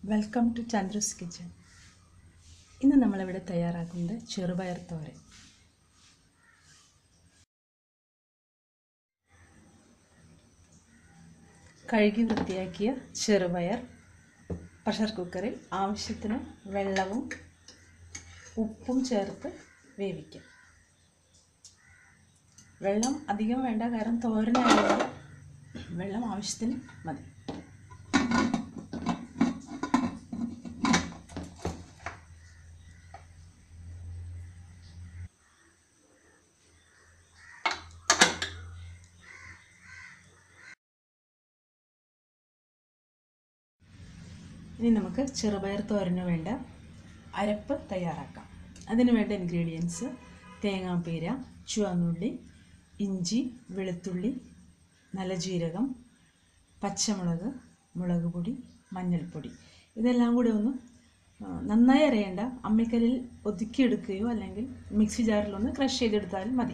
welcome to ചന്ദ്രസ് kitchen ഇന്ന് നമ്മളിവിടെ തയ്യാറാക്കുന്നത് ചെറുപയർ തോരൻ കഴുകി വൃത്തിയാക്കിയ ചെറുപയർ പ്രഷർ കുക്കറിൽ ആവശ്യത്തിന് വെള്ളവും ഉപ്പും ചേർത്ത് വേവിക്കാം വെള്ളം അധികം വേണ്ട കാരണം തോരനായതുകൊണ്ട് വെള്ളം ആവശ്യത്തിന് മതി ഇനി നമുക്ക് ചെറുപയർ തോരന് വേണ്ട അരപ്പ് തയ്യാറാക്കാം അതിന് വേണ്ട ഇൻഗ്രീഡിയൻസ് തേങ്ങാപ്പീര ചുവന്നുള്ളി ഇഞ്ചി വെളുത്തുള്ളി നല്ല ജീരകം പച്ചമുളക് മുളക് പൊടി മഞ്ഞൾപ്പൊടി ഇതെല്ലാം കൂടി ഒന്ന് ആ, നന്നായി അരയേണ്ട അമ്മിക്കല്ലിൽ ഒതുക്കിയെടുക്കുകയോ അല്ലെങ്കിൽ മിക്സി ജാറിലൊന്ന് ക്രഷ് ചെയ്തെടുത്താലും മതി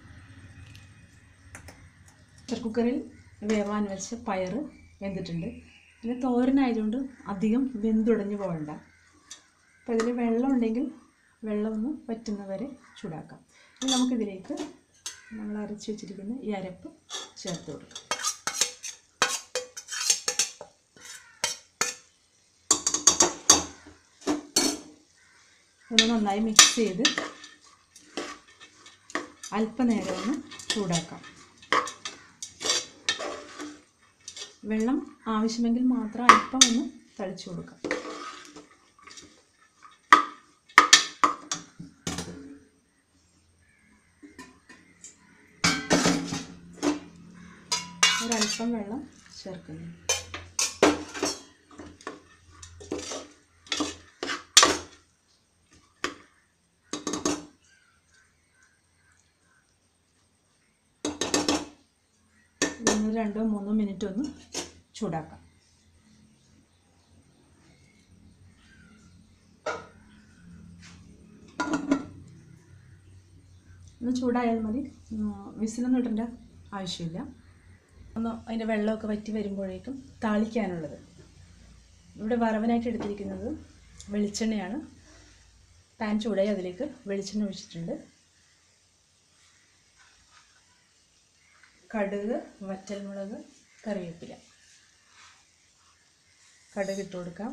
പ്രഷർ കുക്കറിൽ വേവാൻ വെച്ച പയർ വെന്തിട്ടുണ്ട് പിന്നെ തോരനായതുകൊണ്ട് അധികം വെന്തുടഞ്ഞു പോകണ്ട അപ്പോൾ ഇതിൽ വെള്ളം ഉണ്ടെങ്കിൽ വെള്ളം ഒന്ന് വറ്റുന്നവരെ ചൂടാക്കാം ഇനി നമുക്കിതിലേക്ക് നമ്മൾ അരച്ച് വെച്ചിരിക്കുന്ന ഈ അരപ്പ് ചേർത്ത് കൊടുക്കാം ഒന്ന് നന്നായി മിക്സ് ചെയ്ത് അല്പനേരം ഒന്ന് ചൂടാക്കാം വെള്ളം ആവശ്യമെങ്കിൽ മാത്രം അല്പം ഒന്ന് തളിച്ചു കൊടുക്കാം ഒരല്പം വെള്ളം ചേർക്കുന്നു ഇതൊന്ന് രണ്ടോ മൂന്നോ മിനിറ്റ് ഒന്ന് ചൂടാക്കാം ഒന്ന് ചൂടായാൽ മതി ഉം, വിസിലൊന്നും ഇടേണ്ട ആവശ്യമില്ല ഒന്ന് അതിൻ്റെ വെള്ളമൊക്കെ വറ്റി വരുമ്പോഴേക്കും താളിക്കാനുള്ളത് ഇവിടെ വറവനായിട്ട് എടുത്തിരിക്കുന്നത് വെളിച്ചെണ്ണയാണ് പാൻ ചൂടായി അതിലേക്ക് വെളിച്ചെണ്ണ ഒഴിച്ചിട്ടുണ്ട് കടുക് വറ്റൽമുളക് കറിവേപ്പില കടുക് ഇട്ട് കൊടുക്കാം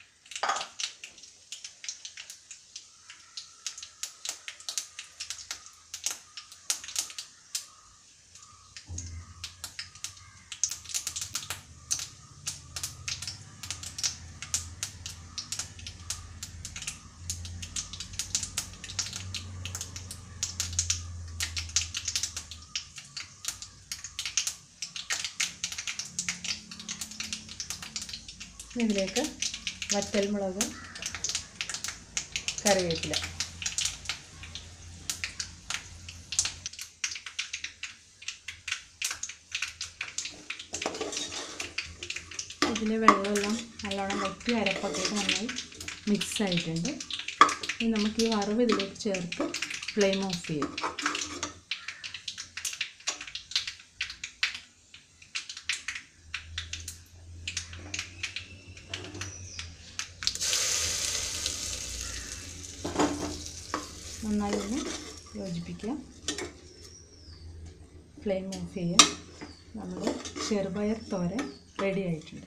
ഇനി ഇതിലേക്ക് വറ്റൽമുളക് കറിവേപ്പില ഇതിലെ വെള്ളമെല്ലാം നല്ലോണം വറ്റി അരപ്പൊക്കെ നന്നായി മിക്സ് ആയിട്ടുണ്ട് ഇനി നമുക്ക് ഈ വറവ് ഇതിലേക്ക് ചേർത്ത് ഫ്ലെയിം ഓഫ് ചെയ്യാം നന്നായി ഒന്ന് യോജിപ്പിക്കുക ഫ്ലെയിം ഓഫ് ചെയ്യുക നമ്മുടെ ചെറുപയർ തോരൻ റെഡി ആയിട്ടുണ്ട്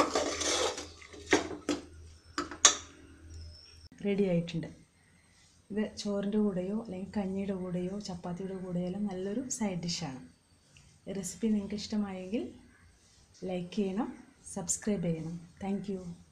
റെഡി ആയിട്ടുണ്ട് ഇത് ചോറിൻ്റെ കൂടെയോ അല്ലെങ്കിൽ കഞ്ഞിയുടെ കൂടെയോ ചപ്പാത്തിയുടെ കൂടെയോ എല്ലാം നല്ലൊരു സൈഡ് ഡിഷാണ് റെസിപ്പി നിങ്ങൾക്ക് ഇഷ്ടമായെങ്കിൽ ലൈക്ക് ചെയ്യണം സബ്സ്ക്രൈബ് ചെയ്യണം താങ്ക്